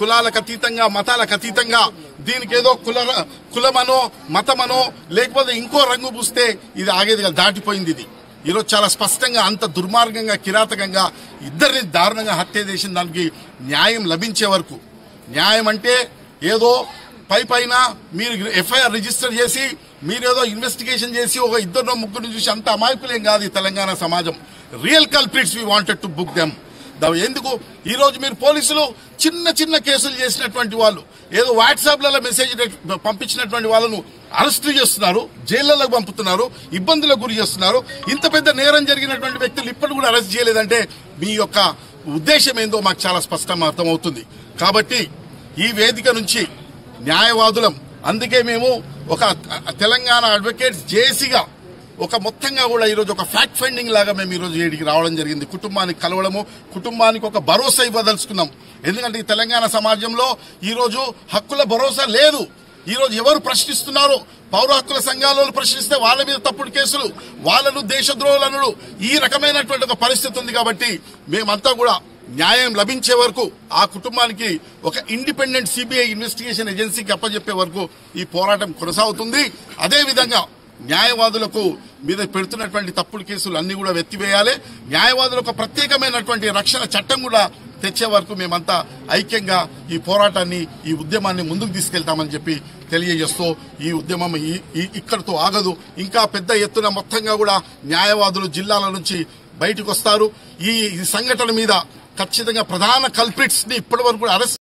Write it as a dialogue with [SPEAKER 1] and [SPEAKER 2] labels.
[SPEAKER 1] కులాలకు అతీతంగా మతాలకు అతీతంగా దీనికి ఏదో కుల కులమనో మతమనో లేకపోతే ఇంకో రంగు పూస్తే ఇది ఆగేది కాదు, దాటిపోయింది ఇది ఈరోజు చాలా స్పష్టంగా అంత దుర్మార్గంగా కిరాతకంగా ఇద్దరిని దారుణంగా హత్య చేసిన దానికి న్యాయం లభించే వరకు న్యాయం అంటే ఏదో పై పైన మీరు ఎఫ్ఐఆర్ రిజిస్టర్ చేసి మీరేదో ఇన్వెస్టిగేషన్ చేసి ఒక ఇద్దరు ముగ్గురు చూసి అంత అమాయకులేం కాదు ఈ తెలంగాణ సమాజం real culprits we wanted to book them ఎందుకు ఈ రోజు మీరు పోలీసులు చిన్న చిన్న కేసులు చేసినటువంటి వాళ్ళు ఏదో వాట్సాప్లలో మెసేజ్ పంపించినటువంటి వాళ్ళను అరెస్ట్ చేస్తున్నారు జైళ్లకు పంపుతున్నారు ఇబ్బందులకు గురి చేస్తున్నారు ఇంత పెద్ద నేరం జరిగినటువంటి వ్యక్తులు ఇప్పటి కూడా అరెస్ట్ చేయలేదంటే మీ యొక్క ఉద్దేశం ఏందో మాకు చాలా స్పష్టంగా అర్థమవుతుంది కాబట్టి ఈ వేదిక నుంచి న్యాయవాదులం అందుకే మేము ఒక తెలంగాణ అడ్వకేట్స్ జేసీగా ఒక మొత్తంగా కూడా ఈరోజు ఒక ఫ్యాక్ట్ ఫైండింగ్ లాగా మేము ఈరోజు ఏడికి రావడం జరిగింది కుటుంబానికి కలవడము కుటుంబానికి ఒక భరోసా ఇవ్వదలుచుకున్నాం ఎందుకంటే ఈ తెలంగాణ సమాజంలో ఈరోజు హక్కుల భరోసా లేదు ఈ రోజు ఎవరు ప్రశ్నిస్తున్నారు పౌర హక్కుల సంఘాలను ప్రశ్నిస్తే వాళ్ళ మీద తప్పుడు కేసులు వాళ్ళను దేశద్రోహులను ఈ రకమైనటువంటి ఒక పరిస్థితి ఉంది కాబట్టి మేమంతా కూడా న్యాయం లభించే వరకు ఆ కుటుంబానికి ఒక ఇండిపెండెంట్ సిబిఐ ఇన్వెస్టిగేషన్ ఏజెన్సీకి అప్పచెప్పే వరకు ఈ పోరాటం కొనసాగుతుంది అదే విధంగా న్యాయవాదులకు మీద పెడుతున్నటువంటి తప్పుడు కేసులు అన్ని కూడా వెత్తివేయాలి న్యాయవాదులకు ఒక ప్రత్యేకమైనటువంటి రక్షణ చట్టం కూడా తెచ్చే వరకు మేమంతా ఐక్యంగా ఈ పోరాటాన్ని ఈ ఉద్యమాన్ని ముందుకు తీసుకెళ్తామని చెప్పి తెలియజేస్తూ ఈ ఉద్యమం ఈ- ఈ- ఇక్కడితో ఆగదు ఇంకా పెద్ద ఎత్తున మొత్తంగా కూడా న్యాయవాదులు జిల్లాల నుంచి బయటకు వస్తారు ఈ ఈ సంఘటన మీద ఖచ్చితంగా ప్రధాన కల్ప్రిట్స్ ని ఇప్పటి వరకు కూడా అరెస్ట్